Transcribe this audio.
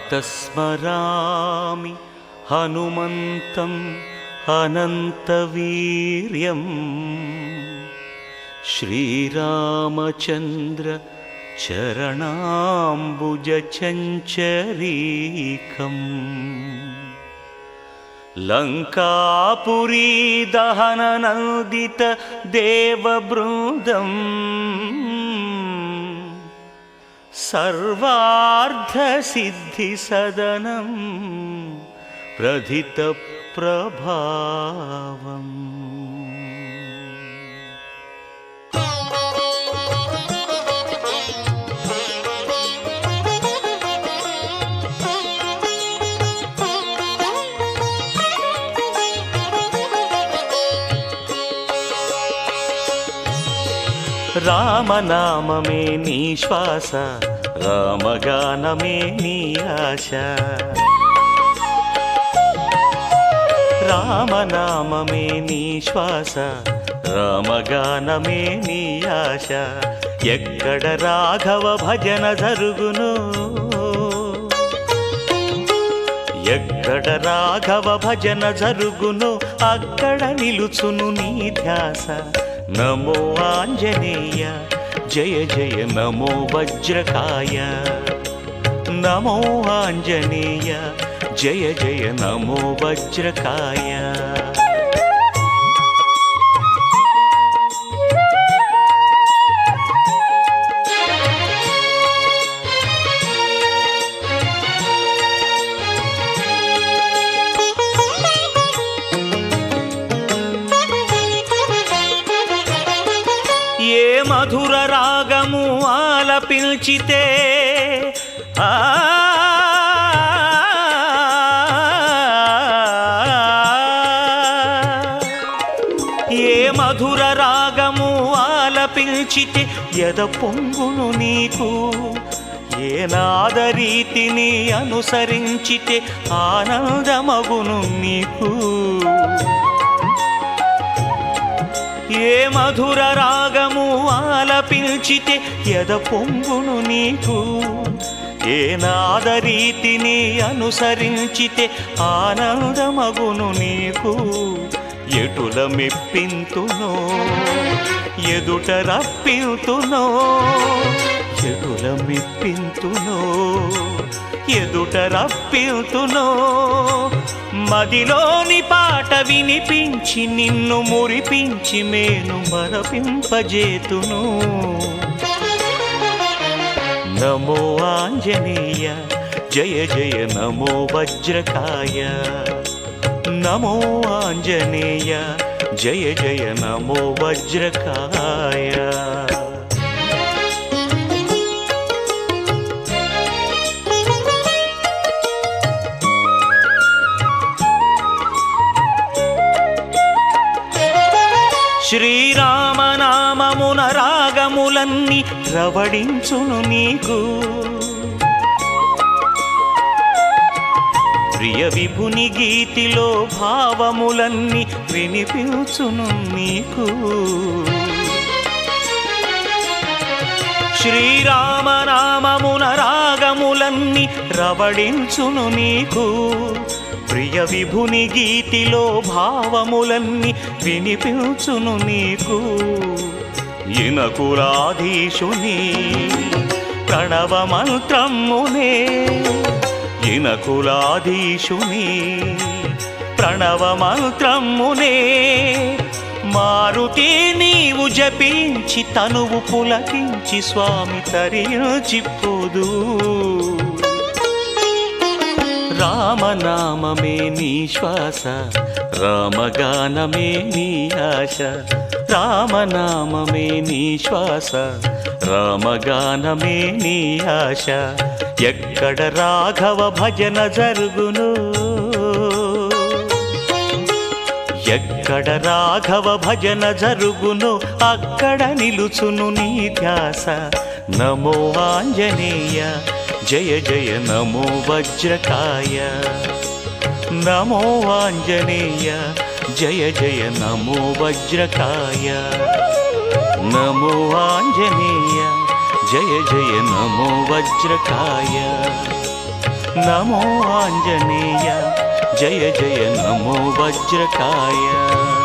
प्रातस्मरामि हनुमन्तम् अनन्तवीर्यम् श्रीरामचन्द्र चरणाम्बुजचञ्चरीकम् लङ्कापुरी दहननन्दित देवबृन्दम् सर्वार्धसिद्धिसदनं प्रथितप्रभावम् రామనామమే నీ శ్వాస రామగానమే నీ ఆశ రామనామమే నీ శ్వాస రామగానమే నీ ఆశ ఎక్కడ రాఘవ భజన జరుగును ఎక్కడ రాఘవ భజన జరుగును అక్కడ నిలుచును నీ ధ్యాస నమో ఆంజనేయ జయ జయ నమో వజ్రకాయ నమో ఆంజనేయ జయ జయ నమో వజ్రకాయ ఏ మధుర రాగము ఆలపించితే ఆ ఏ మధుర రాగము ఆలపించితే ఎద పొంగును నీకు ఏ నాదరీతిని అనుసరించితే ఆనందమగును నీకు ఏ మధుర రాగము ఆలపించితే ఎద పొంగును నీకు ఏ నాదరీతిని అనుసరించితే ఆనందమగును నీకు ఎటుల మెప్పింతునో ఎదుట రప్పింతునో ఎటుల మెప్పింతునో ఎదుట రప్పింతునో మదిలోని పాట వినిపించి నిన్ను మురిపించి మేను మరపింపజేతును నమో ఆంజనేయ జయ జయ నమో వజ్రకాయ నమో ఆంజనేయ జయ జయ నమో వజ్రకాయ శ్రీరామనామమున రాగములన్నీ రవడించును నీకు ప్రియ విభుని గీతిలో భావములన్నీ వినిపించును నీకు శ్రీరామనామమున రాగములన్నీ రవడించును నీకు ప్రియ విభుని గీతిలో భావములన్నీ వినిపించును నీకు ఇనకులాధీశుని ప్రణవ మంత్రమునే ఇనకులాధీశుని ప్రణవ మంత్రమునే మారుతి నీవు జపించి తనువు పులకించి స్వామి తరించిపోదు రామనామమే నీ శ్వాస రామగానమే నీ ఆశ రామనామమే నీ శ్వాస రామగానమే నీ ఆశ ఎక్కడ రాఘవ భజన జరుగును ఎక్కడ రాఘవ భజన జరుగును అక్కడ నిలుచును నీ ధ్యాస నమో ఆంజనేయ జయ జయ నమో వజ్రకాయ నమో ఆంజనేయ జయ జయ నమో వజ్రకాయ నమో ఆంజనేయ జయ జయ నమో వజ్రకాయ నమో ఆంజనేయ జయ జయ నమో వజ్రకాయ